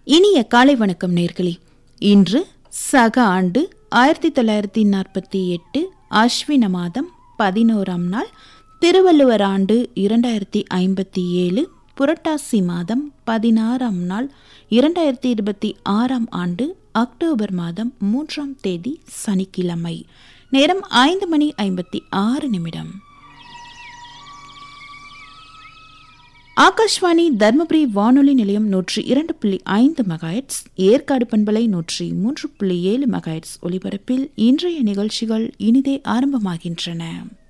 இனிய காலை வணக்கம் நேர்களே இன்று சக ஆண்டு ஆயிரத்தி தொள்ளாயிரத்தி நாற்பத்தி எட்டு அஸ்வின மாதம் பதினோராம் நாள் திருவள்ளுவர் ஆண்டு இரண்டாயிரத்தி ஐம்பத்தி ஏழு புரட்டாசி மாதம் பதினாறாம் நாள் இரண்டாயிரத்தி இருபத்தி ஆறாம் ஆண்டு அக்டோபர் மாதம் மூன்றாம் தேதி சனிக்கிழமை நேரம் ஐந்து மணி ஐம்பத்தி ஆறு நிமிடம் ஆகாஷ்வாணி தர்மபுரி வானொலி நிலையம் நூற்றி இரண்டு புள்ளி ஐந்து மெகாஹெட்ஸ் ஏற்காடு பண்பலை நூற்றி மூன்று புள்ளி ஏழு மெகாஹெட்ஸ் ஒலிபரப்பில் இன்றைய நிகழ்ச்சிகள் இனிதே ஆரம்பமாகின்றன